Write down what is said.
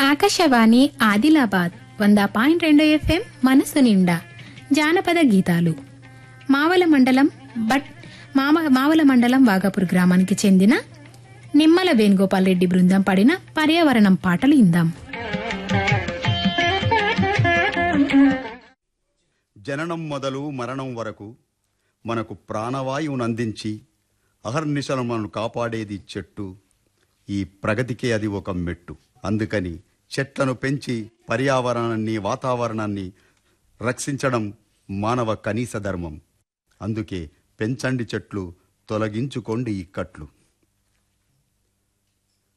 ఆకాశవాణి ఆదిలాబాద్ వంద పాయింట్ రెండు ఎఫ్ఎం మనసు నిండా జానపద గీతాలు మావల మండలం బట్ మామ మావల మండలం వాగాపూర్ గ్రామానికి చెందిన నిమ్మల వేణుగోపాల్ రెడ్డి బృందం పడిన పర్యావరణం పాటలు ఇందాం జననం మొదలు మరణం వరకు మనకు ప్రాణవాయువును అందించి అహర్నిశలు మనను కాపాడేది చెట్టు ఈ ప్రగతికే అది ఒక మెట్టు అందుకని చెట్లను పెంచి పర్యావరణాన్ని వాతావరణాన్ని రక్షించడం మానవ కనీస ధర్మం అందుకే పెంచండి చెట్లు తొలగించుకోండి ఇక్కట్లు